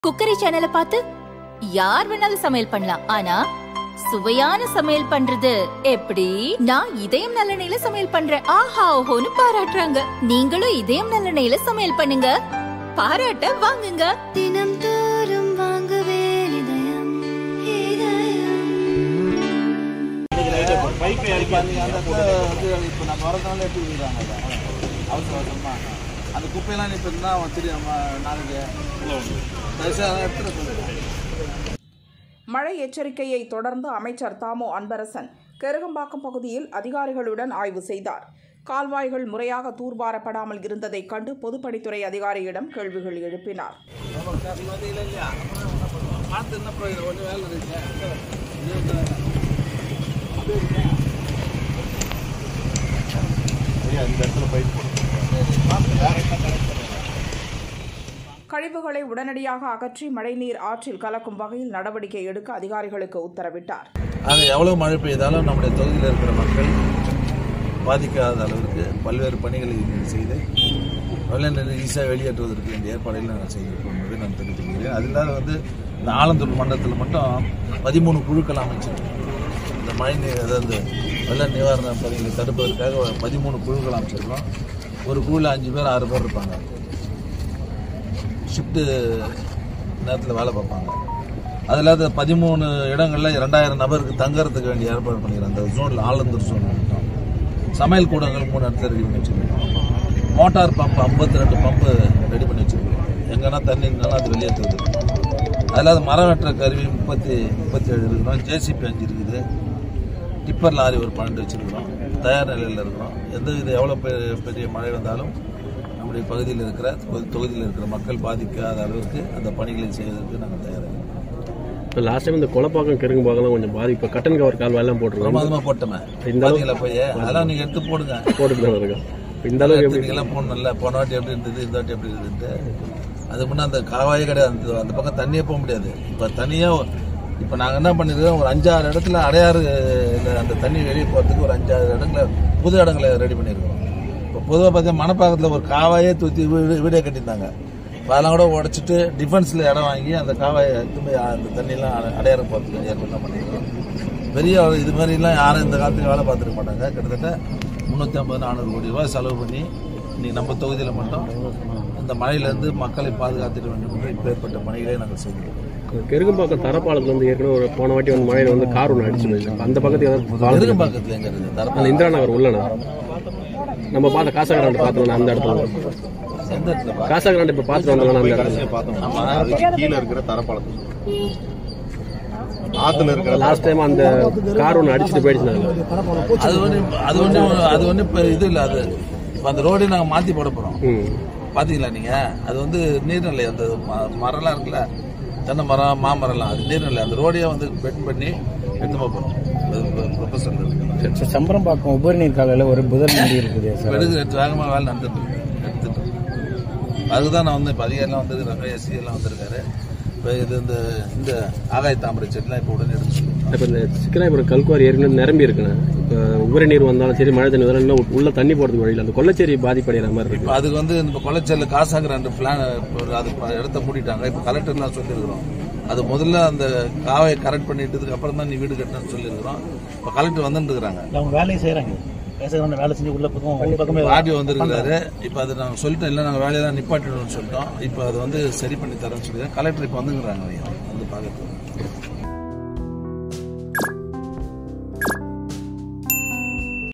Cookery சேனலை பார்த்து யார் வேணாலும் சமையல் பண்ணலாம் ஆனா சுவையான சமையல் பண்றது எப்படி நான் இதயம் நல்லெண்ணெயில சமையல் பண்றேன் ஆஹா ஓஹோன்னு பாராட்டுறாங்க நீங்களும் இதயம் நல்லெண்ணெயில சமையல் பண்ணுங்க பாராட்ட வாங்குங்க தினம் தோறும் வாங்குவே இதயம் இதயம் பைப் இறக்கி அந்த இடத்துல வந்து இப்போ நம்ம வரதுனால எப்படி விடுறாங்க அதை அவசர அவசரமா அந்த குப்பையெல்லாம் இப்போ இருந்தால் அவன் தெரியும் நம்ம நாளைக்கு தயவுசெய்து அதெல்லாம் எடுத்துட சொல்லுங்கள் மழை எச்சரிக்கையை தொடர்ந்து அமைச்சர் தாமோ அன்பரசன் கெருகம்பாக்கம் பகுதியில் அதிகாரிகளுடன் ஆய்வு செய்தார் கால்வாய்கள் முறையாக தூர்வாரப்படாமல் இருந்ததைக் கண்டு பொதுப்பணித்துறை அதிகாரியிடம் கேள்விகள் எழுப்பினார் வந்து இல்லை இல்லையா பார்த்து என்ன பிரயோஜனம் ஒன்றும் வேலை இருக்கு கழிவுகளை உடனடியாக அகற்றி மழைநீர் ஆற்றில் கலக்கும் வகையில் நடவடிக்கை எடுக்க அதிகாரிகளுக்கு உத்தரவிட்டார் ஆக எவ்வளோ மழை பெய்தாலும் நம்முடைய தொகுதியில் இருக்கிற மக்கள் பாதிக்காத அளவிற்கு பல்வேறு பணிகளை செய்து வெள்ளநீர் ஈஸியாக வெளியேற்றுவதற்கு வேண்டிய ஏற்பாடுகளை நாங்கள் செய்திருக்கோம் என்பதை நான் தெரிவித்துக் கொள்கிறேன் அது இல்லாத வந்து இந்த ஆலந்தூர் மண்டலத்தில் மட்டும் பதிமூணு குழுக்கள் அமைச்சிருக்கோம் இந்த மழைநீர் அதாவது வெள்ள நிவாரண பணிகளை தடுப்பதற்காக பதிமூணு குழுக்கள் அமைச்சிருக்கோம் ஒரு குழுவில் அஞ்சு பேர் ஆறு பேர் இருப்பாங்க ஷிஃப்ட்டு நேரத்தில் வேலை பார்ப்பாங்க அதில் அது பதிமூணு இடங்களில் ரெண்டாயிரம் நபருக்கு தங்கறதுக்கு வேண்டிய ஏற்பாடு பண்ணிக்கிறோம் அந்த ஜோனில் ஆலந்தூர் ஜோன் மட்டும் சமையல் கூடங்கள் மூணு இடத்துல ரெடி பண்ணி வச்சுருக்கோம் மோட்டார் பம்ப் ஐம்பத்தி ரெண்டு பம்பு ரெடி பண்ணி வச்சுருக்கோம் எங்கன்னா தண்ணி இருந்தாலும் அது வெளியேற்றுவது அதில் அது மரம் வெட்டுற கருவி முப்பத்தி முப்பத்தி ஏழு இருக்கிறோம் ஜேசிபி அஞ்சு இருக்குது டிப்பர் லாரி ஒரு பன்னெண்டு வச்சுருக்கிறோம் தயார் நிலையில் இருக்கிறோம் எந்த இது எவ்வளோ பெ- பெரிய மழை வந்தாலும் நம்முடைய பகுதியில் இருக்கிற தொகு- தொகுதியில் இருக்கிற மக்கள் பாதிக்காத அளவுக்கு அந்த பணிகளை செய்வதற்கு நாங்கள் தயாராக இருக்கோம் இப்போ லாஸ்ட் டைம் இந்த கொலப்பாக்கம் கெருங்குபாக்கெல்லாம் கொஞ்சம் பாதிப்பு கட்டன் கவர் கால் எல்லாம் போட்டுருக்கோம் பிரமாதமாக போட்டோமே இந்த அளவு- பார்த்தீங்களா போய் அதெல்லாம் நீங்கள் எடுத்து போடுங்க போட்டுட்டு தான் இருக்கோம் இப்போ இந்த அளவுக்கு எப்படி நீங்களாம் போடணும்ல போன வாட்டி எப்படி இருந்தது இந்த வாட்டி எப்படி இருந்தது அது முன்னே அந்த காவாயே கிடையாது அந்த அந்த பக்கம் தண்ணியே போக முடியாது இப்போ தனியாக இப்போ நாங்கள் என்ன பண்ணிருக்கோம் ஒரு அஞ்சாறு இடத்துல அடையாறு இல்ல அந்த தண்ணி வெளியே போகிறதுக்கு ஒரு அஞ்சாறு இடங்கள புது இடங்களை ரெடி பண்ணியிருக்கோம் இப்போ பொதுவாக பார்த்தா மணப்பாக்கத்தில் ஒரு காவாயே தூத்தி வீடு வீடே கட்டியிருந்தாங்க இப்போ அதெல்லாம் கூட உடச்சிட்டு டிஃபென்ஸில் இடம் வாங்கி அந்த காவாயை திரும்பி அந்த தண்ணியெல்லாம் அடை- அடையாறு போகிறதுக்கு ஏற்பாடு பண்ணியிருக்கோம் பெரிய இது மாதிரிலாம் யாரும் இந்த காலத்துக்கு வேலை பார்த்துருக்க மாட்டாங்க கிட்டத்தட்ட முந்நூற்றி ஐம்பது நானூறு கோடி ரூபாய் செலவு பண்ணி இன்னைக்கு நம்ம தொகுதியில் மட்டும் இந்த மழையிலேருந்து மக்களை பாதுகாத்துட வேண்டும் என்று இப்பேற்பட்ட பணிகளை நாங்கள் செய்கிறோம் கெருங்கும்பாக்கம் தரப்பாலத்துல வந்து ஏற்கனவே ஒரு போன வாட்டி வந்து மழையில வந்து கார் ஒன்று அடிச்சு போயிருக்கு அப்ப அந்த பக்கத்துக்கு ஏதாவது பாலம் இருக்கா? நெருங்கம்பாக்கத்தில் எங்க இருக்குது அந்த தரப்பால் இந்திரா நகர் உள்ளன நம்ம பார்த்த காசாகிராண்டு பார்த்தோம் அந்த இடத்துல எந்த இடத்துல பா- காசாகிராண்டு இப்போ பார்த்துட்டு வந்தோம்ல அந்த இடத்துல ஆமா கீழே இருக்கிற தரப்பாலத்து ஆத்துல இருக்கிற லாஸ்ட் டைம் அந்த கார் ஒன்று அடிச்சுட்டு போயிடுச்சு அது ஒன்று அது ஒன்று அது ஒன்று இப்போ இது இல்லை அது இப்போ அந்த ரோடு நாங்கள் மாற்றி போட போகிறோம் ம் பாத்தீங்களா நீங்க அது வந்து நீர்நிலை அந்த ம- மரம்லாம் இருக்குல்ல தென்னை மரம் மாமரம்லாம் அது நீர்நிலை அந்த ரோடையே வந்து பெட் பண்ணி எடுத்து போகிறோம் ப்ரொஃபஸர் இருக்கு சார் சம்பரம்பாக்கம் உபரி நீர் காலையில் ஒரு புதர் நடி இருக்குது சார் எடுத்து எடுத்து வேகமாக வேலை நடந்துட்டு இருக்கு. எடுத்துட்டு இருக்கு. அதுதான் நான் வந்து இப்போ அதிகாரிலாம் வந்து ரங்க எஸ்சி எல்லாம் வந்திருக்காரு இப்போ இது இந்த இந்த ஆகாய தாமரை செடிலாம் இப்போ உடனே எடுத்து சொல்லுவோம் இப்போ இந்த சிக்கனாபுரம் கல்குவாரி ஏற்கனவே நிரம்பி இருக்குண்ணே இப்போ உபரி நீர் வந்தாலும் சரி மழை தண்ணி வந்தாலும் இன்னும் உள்ள தண்ணி போகிறதுக்கு வழியில் அந்த கொள்ளச்சேரி பாதிப்படைகிற மாதிரி இருக்கு இப்போ அதுக்கு வந்து இந்த கொலைச்சல்ல காசாக ரெண்டு பிளான் ஒரு அது ப- இடத்த மூடிட்டாங்க இப்போ கலெக்டர்லாம் சொல்லியிருக்கிறோம் அது முதல்ல அந்த காவை கரெக்ட் பண்ணிட்டதுக்கு அப்புறம் தான் நீ வீடு கட்டணும்னு சொல்லியிருக்கிறோம் இப்போ கலெக்டர் வந்துட்டு இருக்கிறாங்க அவங்க வேலையை செய்கிறாங்க பேசுகிறவங்க வேலை செஞ்சு உள்ள பக்கம் உள்ள பக்கமே ஆடியோ வந்திருக்கிறாரு இப்போ அது நாங்கள் சொல்லிட்டோம் இல்லை நாங்கள் வேலையெல்லாம் நிப்பாட்டிடணும்னு சொல்லிட்டோம் இப்போ அதை வந்து சரி பண்ணி தரேன்னு சொல்லி கலெக்டர் இப்போ வந்துங்கிறாங்க வந்து பார்க்கறதுக்கு